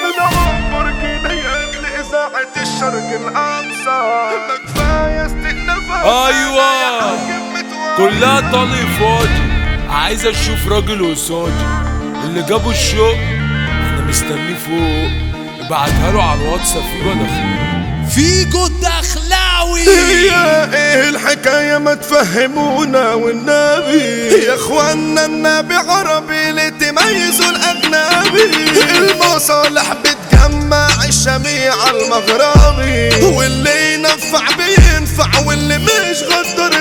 من عمر جنيات لإذاعة الشرق الأقصى ما كفاية استئنافات أيوة. كلها طالي فاضي عايز اشوف راجل قصادي اللي جابوا الشوق انا مستنيه فوق ابعتها له على الواتس فيجو دخلاوي فيجو الدخلاوي هي ايه الحكاية ما تفهمونا والنبي يا اخوانا النبي عربي لتميزوا الاجنبي المصالح بتجمع الشميع المغربي واللي ينفع بينفع واللي مش غدر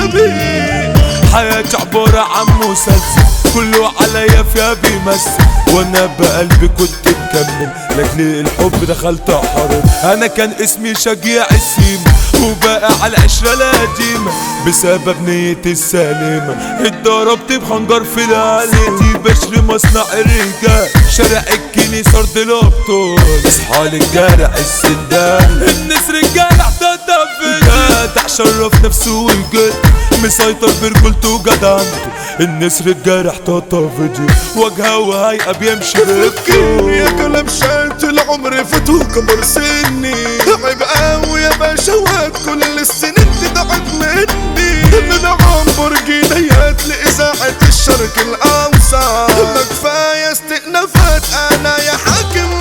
غبي حياتي عبارة عن مسلسل كله عليا فيها بيمثل وانا بقلبي كنت مكمل لاجل الحب دخلت حرب انا كان اسمي شجيع السيم وبقى على العشرة القديمة بسبب نيتي السليمة اتضربت بخنجر في العليتي بشر مصنع الرجال شارع الكنيسة ارض الابطال اصحى للجرع السندان الناس رجال احتضن في جدع شرف نفسه وجد مسيطر برجولته وجدعنته النسر الجارح طاطا فيديو وجهه وهيئة بيمشي فكرني يا بكتو كلام شات العمر فاتو كبر سني عيب قوي يا باشا وقت كل السنين تضعت مني من عمر جنيات لإذاعة الشرق الأوسط ما كفاية استئنافات أنا يا حاكم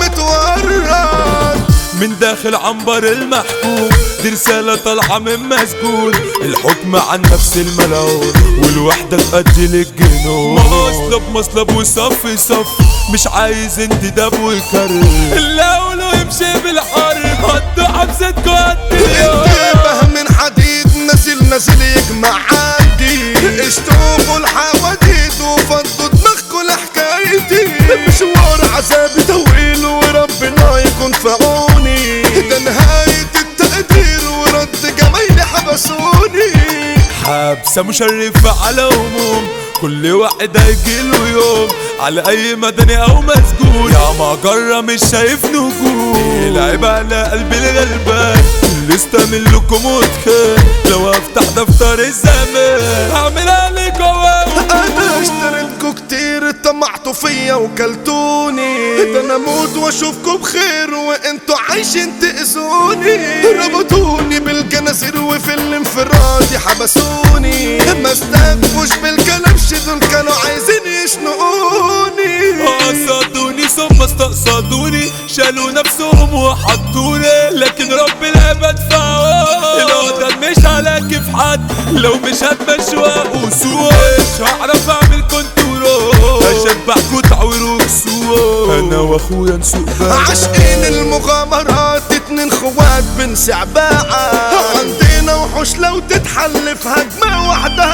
متورط من داخل عنبر المحكوم دي رسالة طالعة من مسجون الحكم عن نفس الملعون والوحدة تؤدي للجنون مصلب مصلب وصف صف مش عايز انتداب وكرر اللي اقوله يمشي بالحر هدوا حبستكوا قد اليوم انتبه من حديد نازل نازل يجمع عندي اشتوقوا الحواديت وفضوا دماغكوا لحكايتي مشوار عذابي طويل وربنا يكون في عوني ده نهاية التقدير ورد جمايلي حبسوني حبسة مشرفة على هموم كل واحد هيجيله يوم على اي مدني او مسجون يا مجرة مش شايف نجوم العيب على قلبي الغلبان اللي استمل لكم واتخان لو افتح دفتر الزمان هعمل عليك انا اشتريتكوا كتير طمعتوا فيا وكلتوني ده انا اموت واشوفكوا بخير وانتوا عايشين تأذوني ربطوني بالجنازير وفي الانفراد حبسوني ما استكفوش بالكلبش دول كانوا عايزين يشنقوني قصدوني ثم استقصدوني شالوا نفسهم وحطوني لكن رب العباد فعال القدر مش على كيف حد لو مش هتمشوا وسوق مش هعرف اعمل كنترول اشبعكوا تعويروا سوق انا واخويا نسوق بقى. عاشقين المغامرات اتنين خوات بنسع باعة عندنا وحوش لو تتحلف هجمة واحدة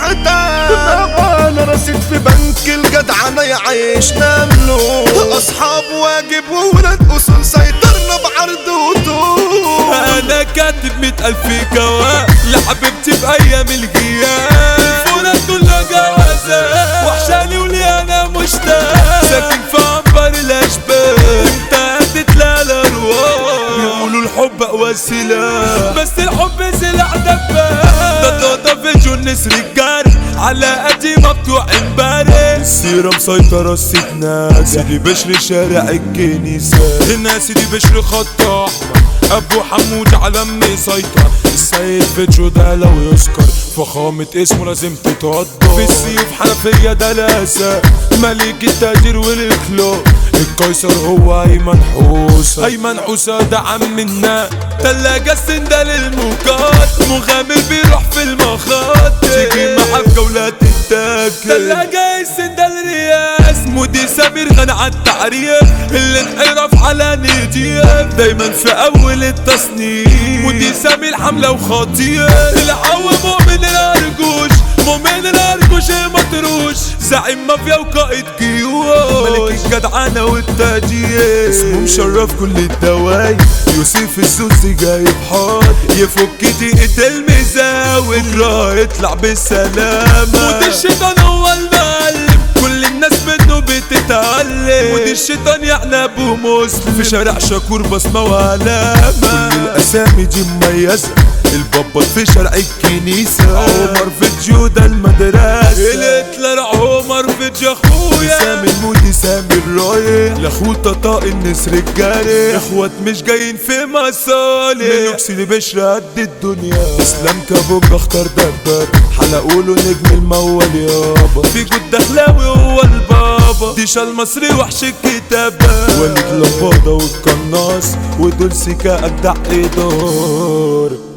هتحتها انا رصيد في بنك الجدعنة يعيش نملو اصحاب واجب وولاد اصول سيطرنا بعرض وطول انا كاتب مئة الف جواب لحبيبتي في ايام الغياب الفولاد كلها جوازات وحشاني ولي انا مشتاق ساكن في عنبر الاشباه انت هتتلاقى الارواح بيقولوا الحب اقوى سلاح بس الحب سلاح دباب ده طاطا فيديو النسر الجاري على قديمة بتوع امبارح السيرة مسيطرة الست ناس سيدي بشر شارع الكنيسة هنا سيدي بشر خط احمر ابو حمود على مسيطر السيد فيديو ده لو يذكر فخامة اسمه لازم تتقدر في السيوف حنفية ده لاسة ملك التقدير والاخلاق القيصر هو ايمن حوسة ايمن حوسة ده عم الناس تلاجة السندة للموجات مغامر بيروح في المخاط تيجي معاه في جولات التاكل تلاجة السندة الرياس مودي سمير غنى عن التعريف اللي انحرف على نيتيف دايما في اول التصنيف مودي سمير حملة وخطير العو مؤمن الارجوش مؤمن الارجوش مطروش زعيم مافيا وقائد جيوش ملك الجدعنة والتهديد اسمه مشرف كل الدواي يوسف السوسي جايب حاضر يفك دقيقة المزاوي اجراه يطلع بالسلامة ودي الشيطان هو المعلم كل الناس منه بتتعلم ودي الشيطان يعني ابو مسلم في شارع شاكور بصمة وعلامة كل الاسامي دي مميزة البابا في شارع الكنيسة عمر فيديو ده المدرسة الهتلر عمر سافج اخويا سامي المودي سامي الرايح لاخوه طاطا النسر الجارح اخوات مش جايين في مصالح ملوكس اللي بشر قد الدنيا اسلام كابوب اختار دبر حلقوله نجم المول يابا في جود دخلاوي هو البابا ديشا المصري وحش الكتابة وليد لمبادة والقناص ودول سكا أجدع إدار